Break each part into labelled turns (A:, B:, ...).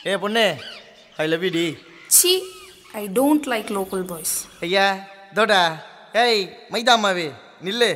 A: ஏ பொண்ணு I love you டி
B: சி I don't like local boys
A: ஐயா தோடா ஏய் மைதா மாவே நில்லு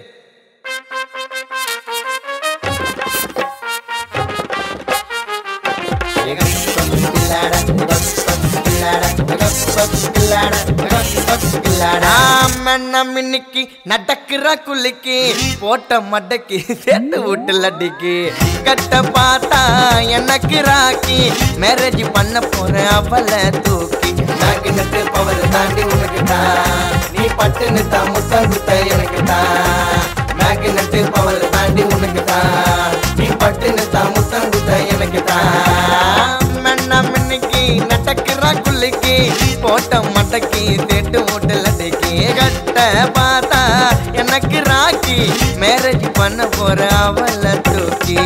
A: இன்னைக்கு நடக்கிற குளிக்கு போட்ட மடக்கி சேர்த்து வீட்டுல அடிக்கி கட்ட பார்த்தா எனக்கு ராக்கி மேரேஜ் பண்ண போறேன் அவளை தூக்கி நாக்கு நட்டு பவர் தாண்டி உனக்கு தான் நீ பட்டுன்னு தான் முத்தம் குத்த எனக்கு தான் மேக்கு நட்டு பவர் தாண்டி உனக்கு தான் நீ பட்டுன்னு தான் முத்தம் குத்த எனக்கு தான் மண்ணா மின்னிக்கு நடக்கிறா குள்ளிக்கு போட்ட மடக்கி தேட்டு ஓட்டல் அடைக்கி கட்ட பார்த்தா எனக்கு ராக்கி மேரேஜ் பண்ண போற அவளை தூக்கி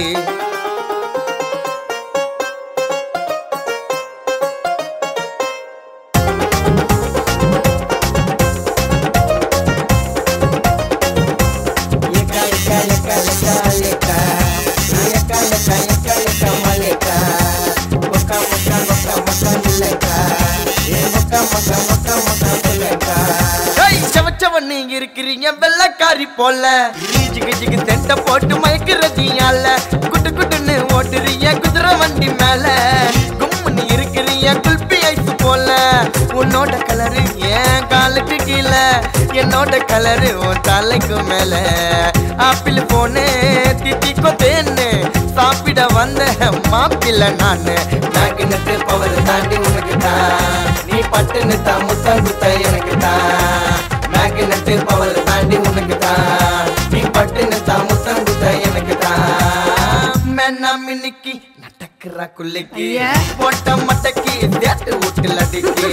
A: ஏய், செவச்சவன்னு இருக்கிறீங்க வெள்ளக்காரி போல ஜிகு ஜிகு தெண்ட போட்டு மயக்கிறதியால குட்டு குட்டுன்னு ஓட்டுறீங்க குதிரை வண்டி மேல கும்முன்னு இருக்கிறீங்க குல்பி ஐஸ் போல உன்னோட கலரு என் காலுக்கு கீழே என்னோட கலரு உன் தலைக்கு மேல ஆப்பிள் போனு தித்திக்கோ தேன்னு சாப்பிட வந்த மாப்பிள்ள நானு நாக்கு நட்டு பவர் தாண்டி உனக்கு தான் நீ பட்டுன்னு தான் முத்தம் குத்த எனக்கு தான் நாக்கு நட்டு பவர் தாண்டி உனக்கு தான் நீ பட்டுன்னு தான் முத்தம் குத்த எனக்கு தான் மேனா மின்னிக்கு நடக்கிற குள்ளைக்கு
B: ஐயா.
A: போட்ட மட்டக்கு தேட்டு வீட்டுல அடிக்கு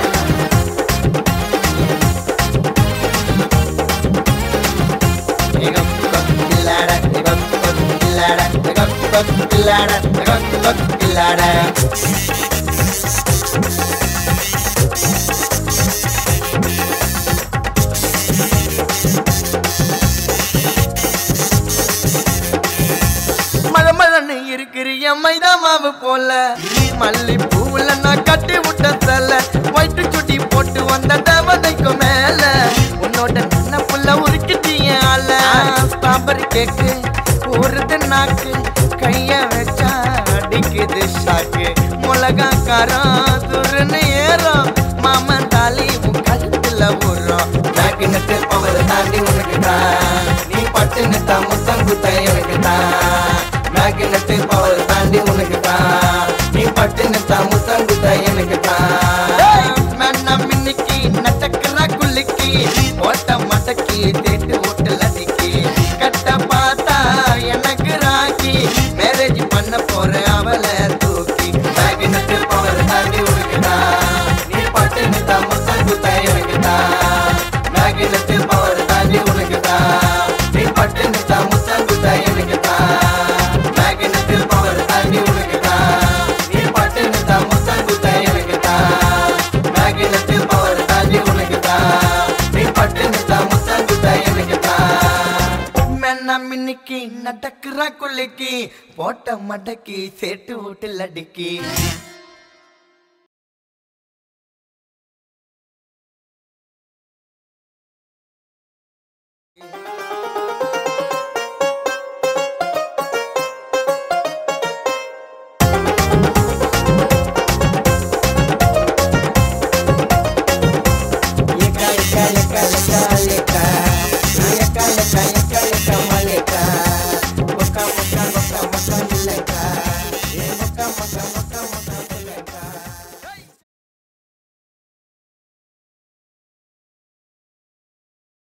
A: மழை மழன்னு இருக்கிறிய மைதா மாவு போல மல்லி பூவுல நான் கட்டி விட்ட தல ஒயிட்டு சுட்டி போட்டு வந்த தேவதைக்கு மேல உன்னோட நல்ல புள்ள உருக்கிட்டிய ஆல ஸ்ட்ராபெரி கேக்கு ஊறுது நாக்கு கைய வச்சா அடிக்குது ஷாக்கு மிளகா காரம் துருன்னு ஏறும் மாமன் தாலி உன் கழுத்துல ஊறும் நாக்கு நட்டு பவர் தாண்டி உனக்கு தான் நீ பட்டுன்னு தான் முத்தம் குத்த எனக்கு தான் நாக்கு நட்டு பவர் தாண்டி உனக்கு தான் நீ பட்டுன்னு தான் முத்தம் குத்த எனக்கு தான் மண்ணா மின்னிக்கு நட்டக்கிறா குள்ளிக்கு ஓட்ட மடக்கி தேட்டு ஓட்டல் அடிக்கி கட்ட பார்த்தா எனக்கு ராக்கி மேரேஜ் பண்ண போற அவளை தூக்கி நாக்கு நட்டு பவர் தாண்டி உனக்கு தான் நீ பட்டுன்னு தான் முத்தம் குத்த எனக்கு தான் நாக்கு நட்டு பவர் தாண்டி உனக்கு தான் நீ பட்டுன்னு தான் முத்தம் குத்த எனக்கு தான் நாக்கு நட்டு பவர் தாண்டி உனக்கு தான் நீ பட்டுன்னு தான் முத்தம் குத்த எனக்கு தான் நாக்கு நட்டு பவர் தாண்டி உனக்கு தான் நீ பட்டுன்னு தான் முத்தம் குத்த எனக்கு தான் மென்னா மின்னிக்கு நடக்கிற குள்ளிக்கு போட்ட மடக்கி சேட்டு வீட்டில் அடிக்கி